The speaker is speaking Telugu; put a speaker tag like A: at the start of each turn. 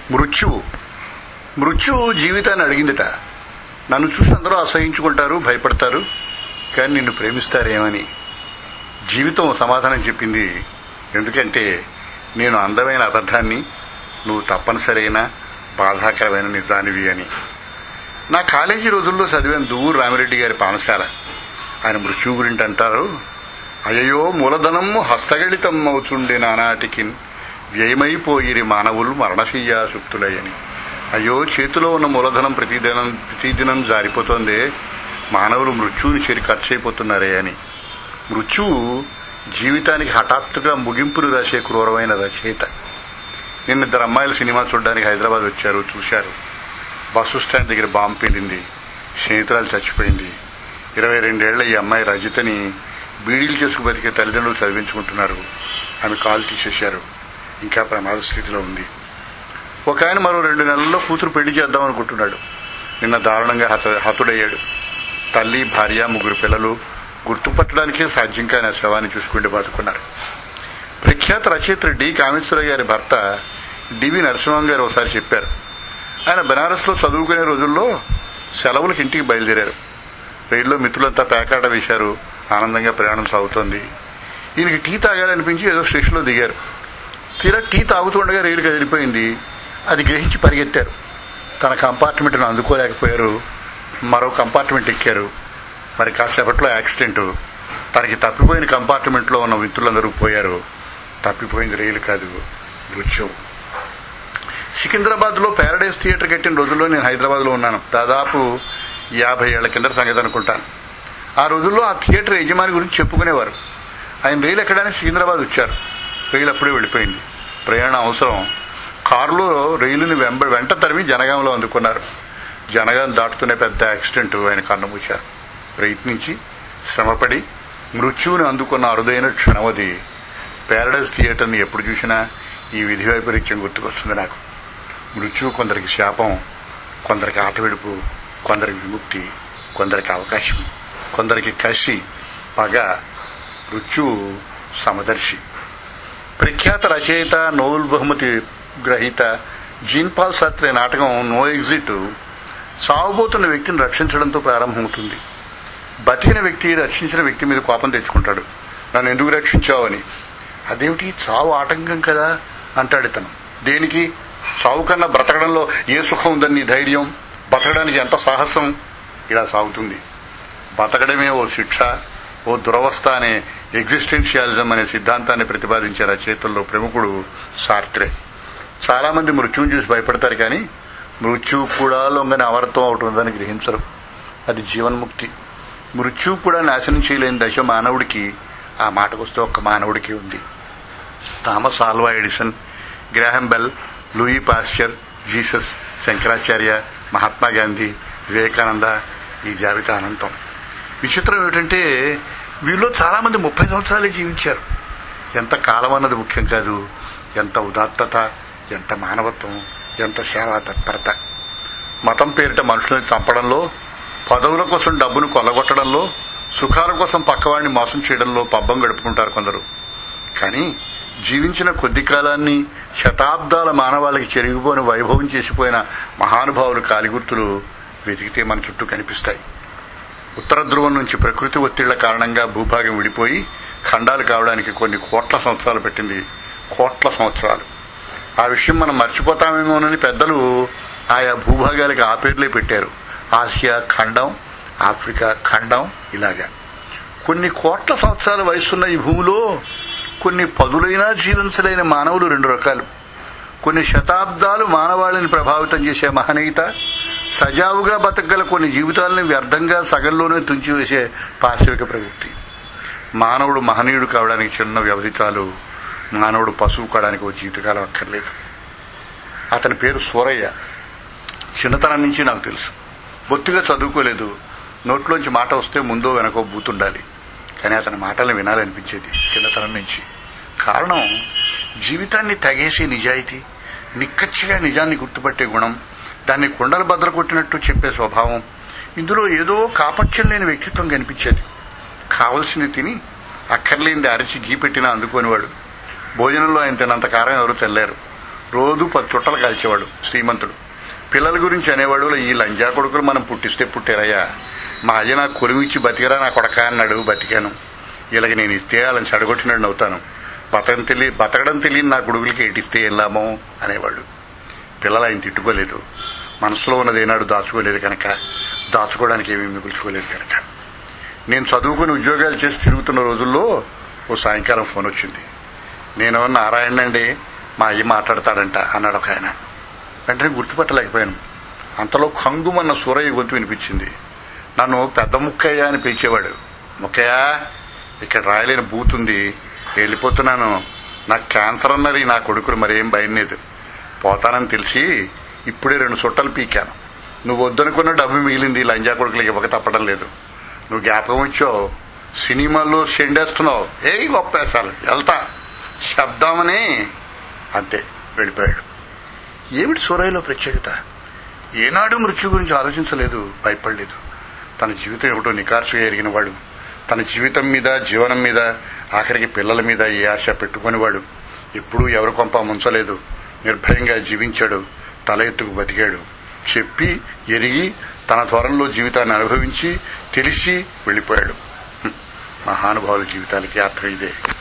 A: మృత్యువు మృత్యువు జీవితాన్ని అడిగిందిట నన్ను చూసి అందరూ అసహించుకుంటారు భయపడతారు కానీ నిన్ను ప్రేమిస్తారేమని జీవితం సమాధానం చెప్పింది ఎందుకంటే నేను అందమైన అబద్ధాన్ని నువ్వు తప్పనిసరైన బాధాకరమైన నిజానివి అని నా కాలేజీ రోజుల్లో చదివాను దువ్వూరు రామిరెడ్డి గారి పాఠశాల ఆయన మృత్యువు గురించి అంటారు అయ్యో మూలధనము హస్తగళితం అవుతుండే నానాటికి వ్యయమైపోయిరి మానవులు మరణశయ్యాసుప్తులయ్యని అయ్యో చేతిలో ఉన్న మూలధనం ప్రతిదినం ప్రతిదినం జారిపోతోందే మానవులు మృత్యువుని చేరి ఖర్చు అయిపోతున్నారే అని మృత్యువు జీవితానికి హఠాత్తుగా ముగింపులు రాసే క్రూరమైన రచయిత నిన్న ఇద్దరు అమ్మాయిలు సినిమా చూడడానికి హైదరాబాద్ వచ్చారు చూశారు బస్సు స్టాండ్ దగ్గర బాంబు పేలింది స్నేహితురాలు చచ్చిపోయింది ఇరవై రెండేళ్ల ఈ అమ్మాయి రజితని బీడీలు చేసుకు బతికే తల్లిదండ్రులు చదివించుకుంటున్నారు ఆమె కాలు తీసేశారు ఇంకా ప్రమాద స్థితిలో ఉంది ఒక ఆయన మరో రెండు నెలల్లో కూతురు పెళ్లి చేద్దాం అనుకుంటున్నాడు నిన్న దారుణంగా హత హతుడయ్యాడు తల్లి భార్య ముగ్గురు పిల్లలు గుర్తుపట్టడానికే సాధ్యం కాని ఆ శవాన్ని చూసుకుంటూ బతుకున్నారు ప్రఖ్యాత రచయిత్రి డి కామేశ్వరయ్య గారి భర్త డివి నరసింహం గారు ఒకసారి చెప్పారు ఆయన బెనారస్ లో చదువుకునే రోజుల్లో సెలవులకు ఇంటికి బయలుదేరారు రైల్లో మిత్రులంతా పేకాట వేశారు ఆనందంగా ప్రయాణం సాగుతోంది ఈయనకి టీ తాగాలనిపించి ఏదో స్టేషన్లో దిగారు తీరా టీ తాగుతుండగా రైలు కదిలిపోయింది అది గ్రహించి పరిగెత్తారు తన కంపార్ట్మెంట్ను అందుకోలేకపోయారు మరో కంపార్ట్మెంట్ ఎక్కారు మరి కాసేపట్లో యాక్సిడెంట్ తనకి తప్పిపోయిన కంపార్ట్మెంట్లో ఉన్న మిత్రులందరూ పోయారు తప్పిపోయింది రైలు కాదు మృత్యు సికింద్రాబాద్ లో ప్యారడైజ్ థియేటర్ కట్టిన రోజుల్లో నేను హైదరాబాద్ లో ఉన్నాను దాదాపు యాభై ఏళ్ల కింద సంగతి అనుకుంటాను ఆ రోజుల్లో ఆ థియేటర్ యజమాని గురించి చెప్పుకునేవారు ఆయన రైలు ఎక్కడానికి సికింద్రాబాద్ వచ్చారు రైలు అప్పుడే వెళ్ళిపోయింది ప్రయాణం అవసరం కారులో రైలుని వెంబ వెంట తరిమి జనగాంలో అందుకున్నారు జనగాం దాటుతూనే పెద్ద యాక్సిడెంట్ ఆయన కన్నుమూశారు ప్రయత్నించి శ్రమపడి మృత్యువుని అందుకున్న అరుదైన క్షణవది ప్యారడైజ్ థియేటర్ని ఎప్పుడు చూసినా ఈ విధి వైపరీత్యం గుర్తుకొస్తుంది నాకు మృత్యువు కొందరికి శాపం కొందరికి ఆటవిడుపు కొందరికి విముక్తి కొందరికి అవకాశం కొందరికి కసి పగ మృత్యువు సమదర్శి ప్రఖ్యాత రచయిత నోబెల్ బహుమతి గ్రహీత జీన్పాల్ సత్రే నాటకం నో ఎగ్జిట్ సాగుబోతున్న వ్యక్తిని రక్షించడంతో ప్రారంభమవుతుంది బతికిన వ్యక్తి రక్షించిన వ్యక్తి మీద కోపం తెచ్చుకుంటాడు నన్ను ఎందుకు రక్షించావని అదేమిటి చావు ఆటంకం కదా అంటాడు ఇతను దేనికి చావు కన్నా బ్రతకడంలో ఏ సుఖం ఉందని నీ ధైర్యం బతకడానికి ఎంత సాహసం ఇలా సాగుతుంది బతకడమే ఓ శిక్ష ఓ దురవస్థ అనే ఎగ్జిస్టెన్షియాలిజం అనే సిద్ధాంతాన్ని ప్రతిపాదించే రచయితల్లో ప్రముఖుడు సార్త్రే చాలా మంది మృత్యువుని చూసి భయపడతారు కానీ మృత్యువు కూడా లొంగని అమరత్వం ఒకటి ఉందని గ్రహించరు అది జీవన్ముక్తి మృత్యువు కూడా నాశనం చేయలేని దశ మానవుడికి ఆ మాటకొస్తే ఒక్క మానవుడికి ఉంది Thomas Alva Edison Graham Bell Louis Pasteur Jesus Shankaracharya Mahatma Gandhi Vivekananda ఈ జాబితా అనంతం విచిత్రం ఏమిటంటే వీళ్ళు చాలా మంది ముప్పై సంవత్సరాలే జీవించారు ఎంత కాలం అన్నది ముఖ్యం కాదు ఎంత ఉదాత్తత ఎంత మానవత్వం ఎంత సేవా తత్పరత మతం పేరిట మనుషులను చంపడంలో పదవుల కోసం డబ్బును కొల్లగొట్టడంలో సుఖాల కోసం పక్కవాడిని మోసం చేయడంలో పబ్బం గడుపుకుంటారు కొందరు కానీ జీవించిన కొద్ది కాలాన్ని శతాబ్దాల మానవాళికి చెరిగిపోని వైభవం చేసిపోయిన మహానుభావులు కాలిగుర్తులు వెతికితే మన చుట్టూ కనిపిస్తాయి ఉత్తర ధ్రువం నుంచి ప్రకృతి ఒత్తిళ్ల కారణంగా భూభాగం విడిపోయి ఖండాలు కావడానికి కొన్ని కోట్ల సంవత్సరాలు పెట్టింది కోట్ల సంవత్సరాలు ఆ విషయం మనం మర్చిపోతామేమోనని పెద్దలు ఆయా భూభాగాలకు ఆ పేర్లే పెట్టారు ఆసియా ఖండం ఆఫ్రికా ఖండం ఇలాగా కొన్ని కోట్ల సంవత్సరాల వయసున్న ఈ భూమిలో కొన్ని పదులైనా జీవించలేని మానవులు రెండు రకాలు కొన్ని శతాబ్దాలు మానవాళిని ప్రభావితం చేసే మహనీయత సజావుగా బతకగల కొన్ని జీవితాలను వ్యర్థంగా సగంలోనే తుంచివేసే పార్శ్విక ప్రవృత్తి మానవుడు మహనీయుడు కావడానికి చిన్న వ్యవధి చాలు మానవుడు పశువు కావడానికి ఓ జీవితకాలం అక్కర్లేదు అతని పేరు సూరయ్య చిన్నతనం నుంచి నాకు తెలుసు బొత్తిగా చదువుకోలేదు నోట్లోంచి మాట వస్తే ముందో వెనకో బూతుండాలి కానీ అతని మాటలను వినాలనిపించేది చిన్నతనం నుంచి కారణం జీవితాన్ని తగేసే నిజాయితీ నిక్కచ్చిగా నిజాన్ని గుర్తుపట్టే గుణం దాన్ని కుండలు బద్దలు కొట్టినట్టు చెప్పే స్వభావం ఇందులో ఏదో కాపట్యం లేని వ్యక్తిత్వం కనిపించేది కావలసింది తిని అక్కర్లేనిది అరిచి గీ పెట్టినా అందుకోనివాడు భోజనంలో ఆయన తినంత కారం ఎవరు తెల్లారు రోజు పది చుట్టలు కాల్చేవాడు శ్రీమంతుడు పిల్లల గురించి అనేవాడు ఈ లంజా కొడుకులు మనం పుట్టిస్తే పుట్టారయ్యా మా అయ్య నాకు కొలువిచ్చి బతికరా నా కొడక అన్నాడు బతికాను ఇలాగ నేను ఇస్తే వాళ్ళని చెడగొట్టినాడు అవుతాను బతకడం తెలియ బతకడం తెలియని నా కొడుకులకి ఏటిస్తే ఏం లాభం అనేవాడు పిల్లలు ఆయన తిట్టుకోలేదు మనసులో ఉన్నది ఏనాడు దాచుకోలేదు కనుక దాచుకోవడానికి ఏమీ మిగుల్చుకోలేదు కనుక నేను చదువుకుని ఉద్యోగాలు చేసి తిరుగుతున్న రోజుల్లో ఓ సాయంకాలం ఫోన్ వచ్చింది నేను నారాయణ అండి మా అయ్య మాట్లాడతాడంట అన్నాడు ఒక ఆయన వెంటనే గుర్తుపట్టలేకపోయాను అంతలో కంగుమన్న సూరయ్య గొంతు వినిపించింది నన్ను పెద్ద ముక్కయ్య అని పిలిచేవాడు ముక్కయ్య ఇక్కడ రాయలేని బూత్ ఉంది వెళ్ళిపోతున్నాను నాకు క్యాన్సర్ అన్నారు ఈ నా కొడుకులు మరేం భయం లేదు పోతానని తెలిసి ఇప్పుడే రెండు చుట్టలు పీకాను నువ్వు వద్దనుకున్న డబ్బు మిగిలింది లంజా కొడుకులకి ఇవ్వక తప్పడం లేదు నువ్వు జ్ఞాపకం ఇచ్చావు సినిమాల్లో చెండేస్తున్నావు ఏ గొప్ప వేసాలు వెళ్తా శబ్దమని అంతే వెళ్ళిపోయాడు ఏమిటి సూరయ్యలో ప్రత్యేకత ఏనాడు మృత్యు గురించి ఆలోచించలేదు భయపడలేదు తన జీవితం ఏమిటో నికార్సుగా ఎరిగిన వాడు తన జీవితం మీద జీవనం మీద ఆఖరికి పిల్లల మీద ఏ ఆశ పెట్టుకునేవాడు ఎప్పుడూ ఎవరి కొంప ముంచలేదు నిర్భయంగా జీవించాడు తల ఎత్తుకు బతికాడు చెప్పి ఎరిగి తన త్వరంలో జీవితాన్ని అనుభవించి తెలిసి వెళ్ళిపోయాడు మహానుభావుల జీవితాలకి యాత్ర ఇదే